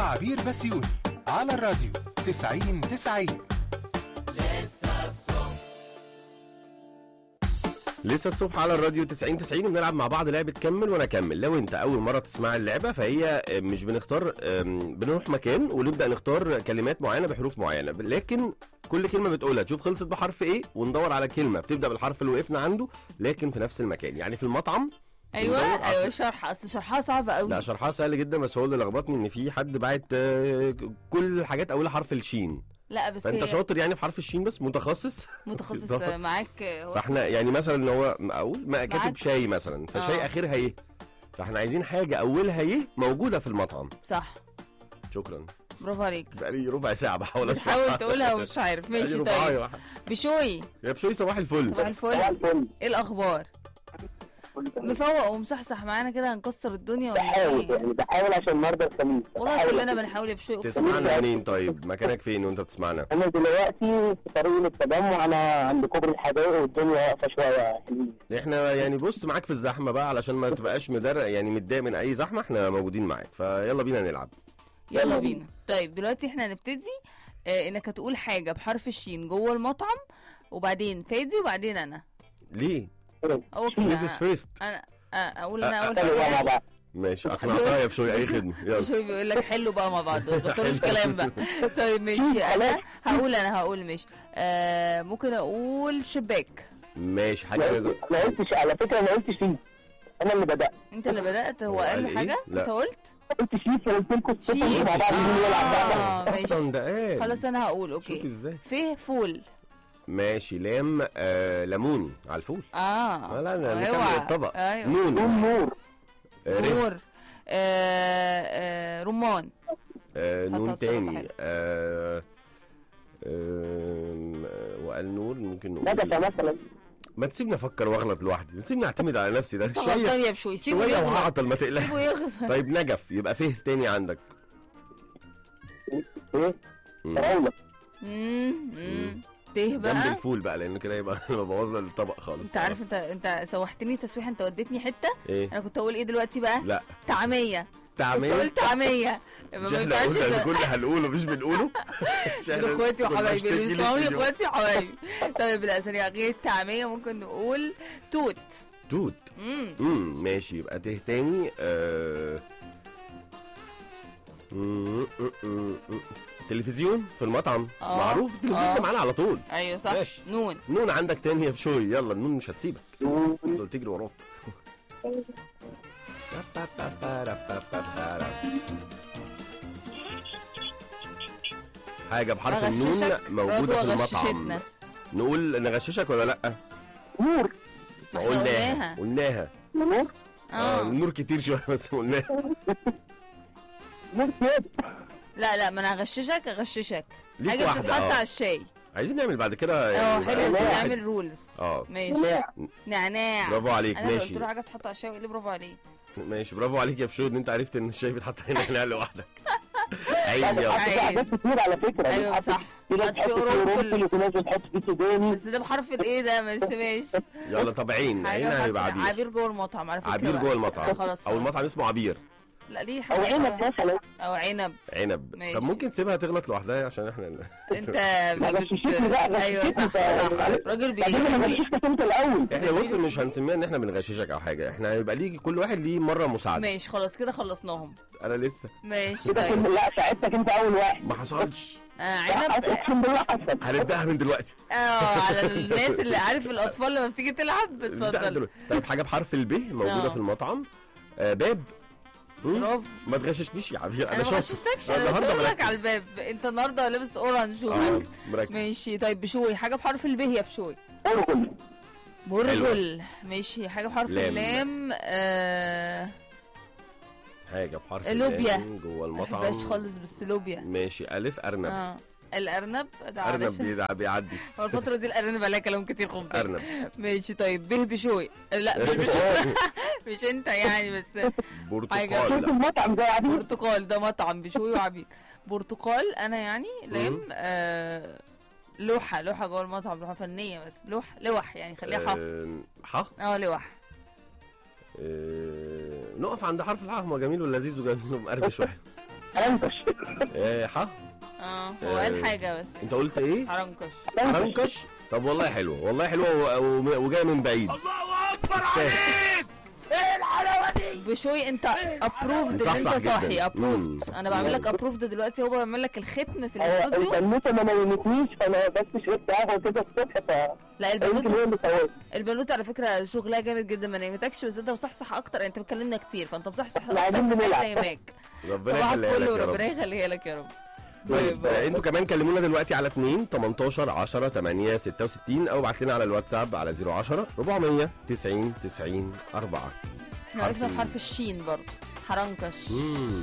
وعبير بسيوني على الراديو 90 90 لسه الصبح على الراديو 90 90 وبنلعب مع بعض لعبه كمل وانا اكمل لو انت اول مره تسمع اللعبه فهي مش بنختار أم، بنروح مكان ونبدا نختار كلمات معينه بحروف معينه لكن كل كلمه بتقولها تشوف خلصت بحرف ايه وندور على كلمه بتبدا بالحرف اللي وقفنا عنده لكن في نفس المكان يعني في المطعم ايوه ندور على- ايوه شرح اصل شرحها صعب قوي لا شرحها سهل جدا بس هو اللي لخبطني ان في حد بعت آه، كل الحاجات اولها حرف الشين لا بس فانت هي شاطر يعني في حرف الشين بس متخصص متخصص بالظبط. معاك هو فاحنا يعني مثلا ان هو اقول ما كاتب معاك. شاي مثلا فشاي آه. اخرها يه فاحنا عايزين حاجه اولها يه موجوده في المطعم صح شكرا برافو عليك بقالي ربع ساعه بحاول بتحاول تقولها ومش عارف بقالي ماشي ربعاية طيب واحدة. بشوي يا بشوي صباح الفل صباح الفل الفل ايه الاخبار مفوق ومصحصح معانا كده هنكسر الدنيا ولا بحاول ايه يعني بحاول عشان النهارده الخميس والله بحاول كلنا أكيد. بنحاول يا بشوي اقسم تسمعنا بالله منين طيب مكانك فين وانت بتسمعنا انا دلوقتي في طريق للتجمع انا عند كوبري الحدائق والدنيا واقفه شويه حلوين احنا يعني بص معاك في الزحمه بقى علشان ما تبقاش مدرق يعني متضايق من اي زحمه احنا موجودين معاك فيلا بينا نلعب يلا بينا طيب دلوقتي احنا هنبتدي آه انك هتقول حاجه بحرف الشين جوه المطعم وبعدين فادي وبعدين انا ليه هو كده ليديز فيرست انا آه اقول انا اول حلو مع حاجه بعض ماشي اقنعتها يا بشوي اي خدمه يلا شوي بيقول لك حلو بقى مع بعض ما تبطلوش كلام بقى طيب ماشي انا هقول انا هقول ماشي آه ممكن اقول شباك ماشي ما حاجه قلتش- ما قلتش على فكره ما قلتش فيه انا اللي بدات انت اللي بدات هو هو قال قال له إيه؟ حاجه لا. انت قلت قلت شيف قلت لكم شيف. الصبح مع بعض مين يلعب بقى اه اصلا ماشي ده قال خلاص انا هقول شوفي اوكي ازاي فيه فول ماشي لام آه ليمون على الفول اه لا، لا، نكمل اوعى. الطبق. ايوه نون نور نور آه، ر- نور آه آه رمان آه حط نون على السلطة تاني حلو. آه آم، آه، وقال نور ممكن نقول نجفه مثلا ما تسيبني افكر واغلط لوحدي سيبني اعتمد على نفسي ده غلطان شويه يا بشوي سيبه شويه يغلط وهعطل ما سيبه تقلقش يغلط طيب نجف يبقى فيه تاني عندك ايه مم. فراوله مم، مم. ته جنب بقى الفول بقى لان كده يبقى انا بوظنا الطبق خالص انت عارف انت انت سوحتني تسويحه انت وديتني حته ايه انا كنت اقول ايه دلوقتي بقى لا طعميه كنت تعمل قلت طعميه ما مش احنا ينفعش قلنا يبقى- الكل هنقوله مش بنقوله مش احنا دول اخواتي كنا وحبايبي بنشتكي اللي ليك بيسمعوني اليوم. اخواتي وحبايبي طيب لا ثانيه غير الطعميه ممكن نقول توت توت امم امم ماشي يبقى ته تاني آه... مم، مم، مم، مم. تلفزيون في المطعم آه. معروف التلفزيون آه. ده معانا على طول ايوه صح ماشي. نون نون عندك تاني يا بشوي يلا النون مش هتسيبك تفضل تجري وراك حاجة بحرف النون اغششك موجودة رضوى في المطعم غششتنا نقول نغششك ولا لأ؟ نور ما احنا قلناها قلناها نور اه اه النور كتير شوية بس قلناها نور كده لا لا ما انا هغششك اغششك ليك حاجه واحدة بتتحط على اه الشاي عايزين نعمل بعد كده اه يعني حلو يبقى كده واحد. نعمل رولز اه ماشي نعناع. نعناع برافو عليك انا اللي قلت ماشي له حاجه بتتحط على الشاي وقال لي برافو عليك ماشي برافو عليك يا بشوي ان انت عرفت ان الشاي بيتحط هنا هنا لوحدك عيب لا يلا بتحط فيه حاجات كتير على فكره ايوه بتحط صح في ناس حط بتحط فيه فيه قرنفل. قرنفل وفي ناس بتحط فيه سوداني بس ده بحرف الايه ده بس ماشي يلا طب عين عين حاجه هيبقى بحرف- عبير عبير جوه المطعم على فكره عبير بقى. جوه لا، المطعم خلاص او خلاص. المطعم اسمه عبير لا ليه او حاجة عنب مثلا او عنب عنب ماشي. طب ممكن تسيبها تغلط لوحدها عشان احنا انت لا، بت- غششتني بقى، ايوه غششتني صح انت. صح راجل بعدين انا بيغش غششتك انت الاول احنا بص مش هنسميها ان احنا بنغششك او حاجه احنا هيبقى ليه كل واحد ليه مره مساعده ماشي خلاص كده خلصناهم انا لسه ماشي كده طيب كل لا ساعدتك انت اول واحد ما حصلش آه لا، عنب اقسم بالله حصل هنبداها من دلوقتي اه على الناس اللي عارف الاطفال لما بتيجي تلعب نبداها بتفضل دلوقتي طيب حاجه بحرف الب موجوده اه. في المطعم آه باب مم؟ برافو ما تغششنيش يا عبير انا انا ما شاطر غششتكش أنا انا النهارده بقول لك مركز. على الباب انت النهارده لابس اورنج اه ومركز مركز ماشي طيب بشوي حاجه بحرف الب يا بشوي قولوا كله برجل ماشي حاجه بحرف لام. اللام آه حاجه بحرف لوبيا. اللام جوه ما المطعم بحبهاش خالص بس لوبيا ماشي الف ارنب اه الارنب ده ارنب علشان- بيدع- بيعدي هو الفترة دي الأرانب عليها كلام كتير خد بالك. ارنب ماشي طيب به بشوي لا مش بشوي مش انت يعني بس شوف برتقال المطعم ده عادي برتقال ده مطعم بشوي وعبير برتقال انا يعني لام مم. آه لوحة لوحة جوه المطعم لوحة فنية بس لوح لوح يعني خليها ح آه، ح اه لوح آه، نقف عند حرف الح هو جميل ولذيذ وجميل ومقرف شويه انكش آه، ح اه هو قال آه. حاجه بس انت قلت ايه حرنكش حرنكش طب والله حلوه والله حلوه و- و- وجايه من بعيد تستاهل. بشوي انت ابروفد ان مصحصح انت صاحي جداً. ابروفد مم. انا بعمل لك ابروفد دلوقتي هو بيعمل لك الختم في هو الاستوديو البنوته ما نيمتنيش فانا بس شربت قهوه كده الصبح ف لا يمكن البنوته هي اللي سوت البنوته على فكره شغلها جامد جدا ما نيمتكش بس انت مصحصح اكتر انت بتكلمنا كتير فانت مصحصح احنا اكتر عايزين من نلعب. نايماك ربنا صباح يخليها الفل لك يا وربنا رب يخليها لك يا رب طيب آه، انتوا كمان كلمونا دلوقتي على 2 18 10 8 66 او ابعت لنا على الواتساب على 010 400 90 90 4 احنا وقفنا في حرف الشين برضه حرنكش امم